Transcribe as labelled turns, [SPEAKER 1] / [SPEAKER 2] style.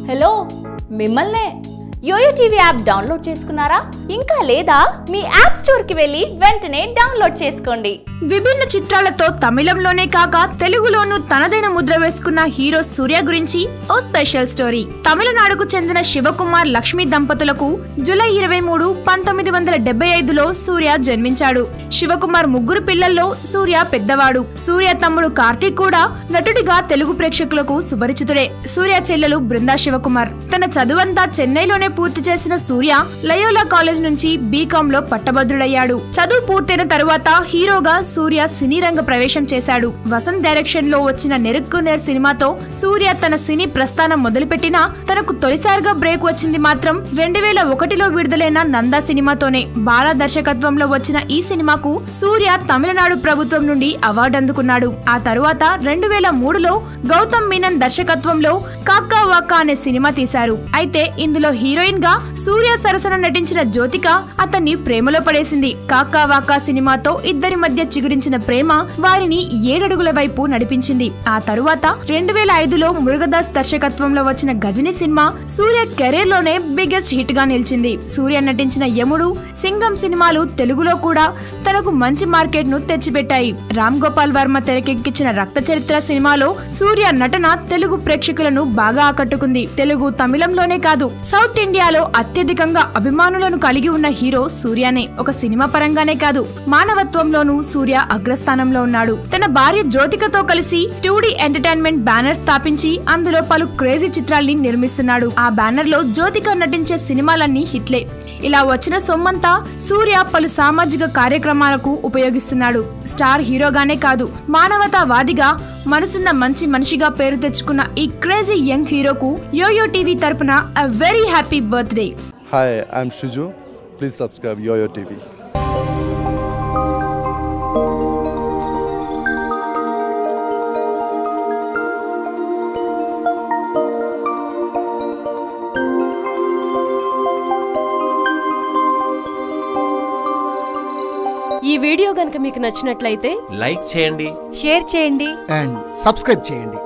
[SPEAKER 1] Hello మిమ్మల్నే yo-yo TV app download చేసుకున్నారా ఇంకా లేదా మీ యాప్ స్టోర్కి వెళ్ళి వెంటనే డౌన్లోడ్ చేసుకోండి
[SPEAKER 2] విభిన్న చిత్రాలతో తమిళంలోనే కాక తెలుగులోనూ తనదైన ముద్ర వేసుకున్న హీరో సూర్య గురించి ఓ స్పెషల్ స్టోరీ తమిళనాడుకు చెందిన శివకుమార్ లక్ష్మి దంపతులకు జూలై ఇరవై మూడు పంతొమ్మిది వందల డెబ్బై ఐదులో సూర్య జన్మించాడు శివకుమార్ ముగ్గురు పిల్లల్లో సూర్య పెద్దవాడు సూర్య తమ్ముడు కార్తీక్ కూడా నటుడిగా తెలుగు ప్రేక్షకులకు సుపరిచితుడే సూర్య చెల్లెలు బృందా శివకుమార్ తన చదువంతా చెన్నైలోనే పూర్తి చేసిన సూర్య లయోలా కాలేజ్ నుంచి బీకామ్ లో పట్టభద్రుడయ్యాడు చదువు పూర్తయిన తరువాత హీరోగా సూర్య సినీ రంగ ప్రవేశం చేశాడు వసంత్ డైరెక్షన్ లో వచ్చిన నెరుక్కు నేర్ సినిమాతో సూర్య తన సినీ ప్రస్థానం మొదలుపెట్టినా తనకు తొలిసారిగా బ్రేక్ వచ్చింది మాత్రం రెండు వేల ఒకటిలో విడుదలైన నందా సినిమాతోనే బాల దర్శకత్వంలో వచ్చిన ఈ సినిమాకు సూర్య తమిళనాడు ప్రభుత్వం నుండి అవార్డు అందుకున్నాడు ఆ తరువాత రెండు వేల మూడులో గౌతమ్ మీనన్ దర్శకత్వంలో కాకా వాకా అనే సినిమా తీశారు అయితే ఇందులో హీరోయిన్ గా సూర్య సరసన నటించిన జ్యోతిక అతన్ని ప్రేమలో పడేసింది కాకా వాకా సినిమాతో ఇద్దరి మధ్య చిగురించిన ప్రేమ వారిని ఏడడుగుల వైపు నడిపించింది ఆ తరువాత రెండు వేల ఐదులో మురుగదాస్ దర్శకత్వంలో వచ్చిన గజని సినిమా సూర్య కెరీర్ లోనే బిగ్గెస్ట్ హిట్ గా నిలిచింది సూర్య నటించిన యముడు సింగం సినిమాలు తెలుగులో కూడా తనకు మంచి మార్కెట్ ను తెచ్చిపెట్టాయి రామ్ గోపాల్ వర్మ తెరకెక్కించిన రక్త చరిత్ర సినిమాలో సూర్య నటన తెలుగు ప్రేక్షకులను బాగా ఆకట్టుకుంది తెలుగు తమిళంలోనే కాదు సౌత్ ఇండియాలో అత్యధికంగా అభిమానులను కలిగి ఉన్న హీరో సూర్యనే ఒక సినిమా పరంగానే కాదు మానవత్వంలోనూ సూర్య అగ్రస్థానంలో ఉన్నాడు తన భార్య జ్యోతికతో కలిసి టూ ఎంటర్టైన్మెంట్ బ్యానర్ స్థాపించి అందులో పలు క్రేజీ చిత్రాల్ని నిర్మిస్తున్నాడు ఆ బ్యానర్ లో జ్యోతిక నటించే సినిమాలన్నీ హిట్లే ఇలా వచ్చిన సొమ్మంతా సూర్య పలు సామాజిక కార్యక్రమాలకు ఉపయోగిస్తున్నాడు స్టార్ హీరోగానే కాదు మానవతావాదిగా మనసున్న మంచి మనిషిగా పేరు తెచ్చుకున్న ఈ క్రేజీ యంగ్ హీరోకు యోయో టీవీ తరపున a very happy birthday
[SPEAKER 3] Hi, I'm Shiju. Please subscribe YoYo TV.
[SPEAKER 4] ఈ వీడియో గనుక మీకు నచ్చినట్లయితే
[SPEAKER 5] లైక్ చేయండి
[SPEAKER 6] షేర్ చేయండి
[SPEAKER 7] అండ్ సబ్స్క్రైబ్ చేయండి